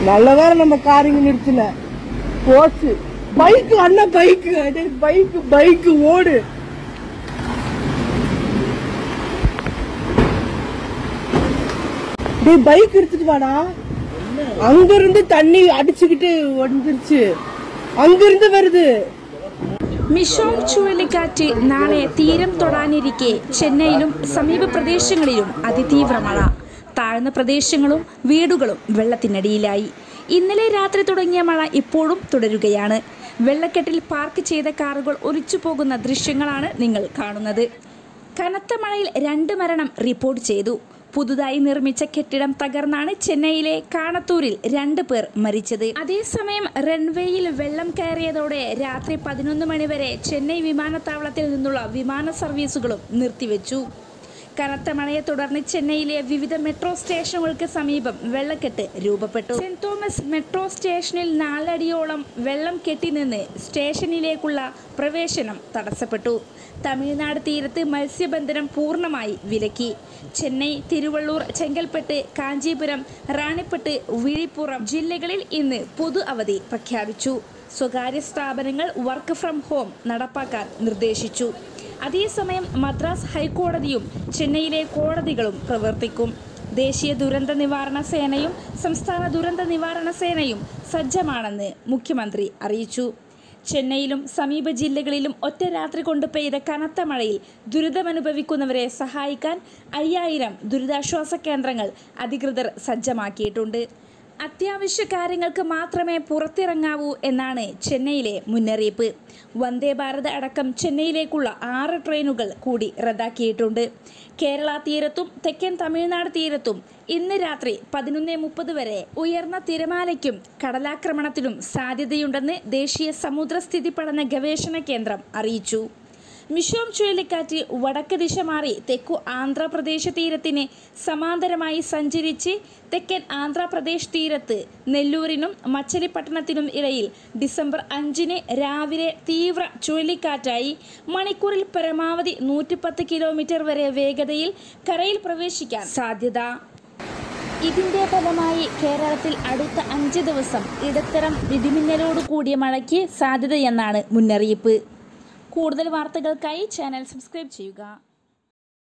நல்லவேளை நம்ம கார் இங்க நிறுத்தல போச்சு பைக் அண்ணன் பைக் பைக் பைக் ஓடு டேய் பைக் எடுத்துட்டு வாடா அங்க இருந்து தண்ணி அடிச்சுக்கிட்டு வந்துருச்சு அங்க இருந்து வருது മിഷോങ് ചുഴലിക്കാറ്റ് നാളെ തീരം തൊടാനിരിക്കെ ചെന്നൈയിലും സമീപ പ്രദേശങ്ങളിലും അതിതീവ്ര മഴ താഴ്ന്ന പ്രദേശങ്ങളും വീടുകളും വെള്ളത്തിനടിയിലായി ഇന്നലെ രാത്രി തുടങ്ങിയ മഴ ഇപ്പോഴും തുടരുകയാണ് വെള്ളക്കെട്ടിൽ പാർക്ക് ചെയ്ത കാറുകൾ ഒലിച്ചു പോകുന്ന ദൃശ്യങ്ങളാണ് നിങ്ങൾ കാണുന്നത് കനത്ത മഴയിൽ രണ്ട് മരണം റിപ്പോർട്ട് ചെയ്തു പുതുതായി നിർമ്മിച്ച കെട്ടിടം തകർന്നാണ് ചെന്നൈയിലെ കാണത്തൂരിൽ രണ്ട് പേർ മരിച്ചത് അതേസമയം റൺവേയിൽ വെള്ളം കയറിയതോടെ രാത്രി പതിനൊന്ന് മണിവരെ ചെന്നൈ വിമാനത്താവളത്തിൽ നിന്നുള്ള വിമാന സർവീസുകളും നിർത്തിവെച്ചു കനത്ത മഴയെ തുടർന്ന് ചെന്നൈയിലെ വിവിധ മെട്രോ സ്റ്റേഷനുകൾക്ക് സമീപം വെള്ളക്കെട്ട് രൂപപ്പെട്ടു സെന്റ് തോമസ് മെട്രോ സ്റ്റേഷനിൽ നാലടിയോളം വെള്ളം കെട്ടിനിന്ന് സ്റ്റേഷനിലേക്കുള്ള പ്രവേശനം തടസ്സപ്പെട്ടു തമിഴ്നാട് തീരത്ത് മത്സ്യബന്ധനം പൂർണ്ണമായി വിലക്കി ചെന്നൈ തിരുവള്ളൂർ ചെങ്കൽപ്പെട്ട് കാഞ്ചീപുരം റാണിപ്പെട്ട് വിഴിപ്പുറം ജില്ലകളിൽ ഇന്ന് പൊതു അവധി പ്രഖ്യാപിച്ചു സ്വകാര്യ സ്ഥാപനങ്ങൾ വർക്ക് ഫ്രം ഹോം നടപ്പാക്കാൻ നിർദ്ദേശിച്ചു അതേസമയം മദ്രാസ് ഹൈക്കോടതിയും ചെന്നൈയിലെ കോടതികളും പ്രവർത്തിക്കും ദേശീയ ദുരന്ത നിവാരണ സേനയും സംസ്ഥാന ദുരന്ത നിവാരണ സേനയും സജ്ജമാണെന്ന് മുഖ്യമന്ത്രി അറിയിച്ചു ചെന്നൈയിലും സമീപ ജില്ലകളിലും ഒറ്റ രാത്രി കൊണ്ട് പെയ്ത കനത്ത മഴയിൽ ദുരിതമനുഭവിക്കുന്നവരെ സഹായിക്കാൻ അയ്യായിരം ദുരിതാശ്വാസ കേന്ദ്രങ്ങൾ അധികൃതർ സജ്ജമാക്കിയിട്ടുണ്ട് അത്യാവശ്യ കാര്യങ്ങൾക്ക് മാത്രമേ പുറത്തിറങ്ങാവൂ എന്നാണ് ചെന്നൈയിലെ മുന്നറിയിപ്പ് വന്ദേ ഭാരത് അടക്കം ചെന്നൈയിലേക്കുള്ള ആറ് ട്രെയിനുകൾ കൂടി റദ്ദാക്കിയിട്ടുണ്ട് കേരള തീരത്തും തെക്കൻ തമിഴ്നാട് തീരത്തും ഇന്ന് രാത്രി പതിനൊന്ന് മുപ്പത് വരെ ഉയർന്ന തിരമാലയ്ക്കും കടലാക്രമണത്തിനും സാധ്യതയുണ്ടെന്ന് ദേശീയ സമുദ്രസ്ഥിതി പഠന ഗവേഷണ കേന്ദ്രം അറിയിച്ചു മിഷോം ചുഴലിക്കാറ്റ് വടക്ക് ദിശ മാറി തെക്കു ആന്ധ്രാപ്രദേശ് തീരത്തിന് സമാന്തരമായി സഞ്ചരിച്ച് തെക്കൻ ആന്ധ്രാപ്രദേശ് തീരത്ത് നെല്ലൂരിനും മച്ചലിപ്പട്ടണത്തിനും ഇടയിൽ ഡിസംബർ അഞ്ചിന് രാവിലെ തീവ്ര ചുഴലിക്കാറ്റായി മണിക്കൂറിൽ പരമാവധി നൂറ്റിപ്പത്ത് കിലോമീറ്റർ വരെ വേഗതയിൽ കരയിൽ പ്രവേശിക്കാൻ സാധ്യത ഇതിന്റെ ഫലമായി കേരളത്തിൽ അടുത്ത അഞ്ച് ദിവസം ഇടത്തരം ഇടിമിന്നലോട് കൂടിയ മഴയ്ക്ക് സാധ്യതയെന്നാണ് മുന്നറിയിപ്പ് കൂടുതൽ വാർത്തകൾക്കായി ചാനൽ സബ്സ്ക്രൈബ് ചെയ്യുക